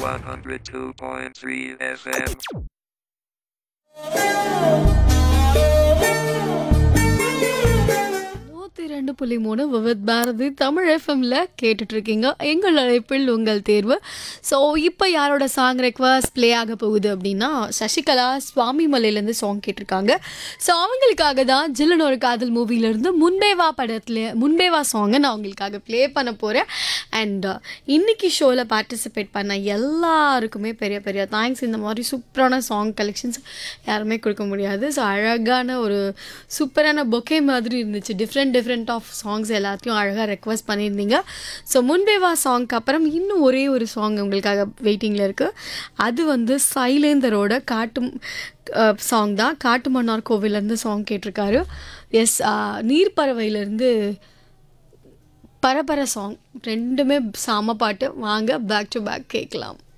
102.3 FM. நூற்றி ரெண்டு புள்ளி மூணு விவித் பாரதி தமிழ் எஃப்எம்ல கேட்டுட்டு இருக்கீங்க எங்கள் அழைப்பில் உங்கள் தேர்வு ஸோ இப்போ யாரோட சாங் ரெக்வஸ்ட் ப்ளே ஆக போகுது அப்படின்னா சசிகலா சுவாமி மலையிலேருந்து சாங் கேட்டிருக்காங்க ஸோ அவங்களுக்காக தான் ஜில்லன் ஒரு காதல் மூவிலேருந்து முன்பே வா படத்தில் முன்பே வா சாங்கை நான் அவங்களுக்காக ப்ளே பண்ண போகிறேன் அண்ட் இன்னைக்கு ஷோவில் பார்ட்டிசிபேட் பண்ண எல்லாருக்குமே பெரிய பெரிய தேங்க்ஸ் இந்த மாதிரி சூப்பரான சாங் கலெக்ஷன்ஸ் யாருமே கொடுக்க முடியாது ஸோ அழகான ஒரு சூப்பரான பொக்கே மாதிரி இருந்துச்சு டிஃப்ரெண்ட் டிஃப்ரெண்ட் ஆஃப் சாங்ஸ் எல்லாத்தையும் அழகாக ரெக்வஸ்ட் பண்ணியிருந்தீங்க ஸோ முன்பேவா சாங்க்கு அப்புறம் இன்னும் ஒரே ஒரு சாங் உங்களுக்காக வெயிட்டிங்கில் இருக்குது அது வந்து சைலேந்தரோட காட்டும் சாங் தான் காட்டுமன்னார் கோவிலேருந்து சாங் கேட்டிருக்காரு எஸ் நீர்ப்பறவையிலேருந்து பரபர சாங் ரெண்டுமே சாம பாட்டு வாங்க பேக் டு பேக் கேட்கலாம்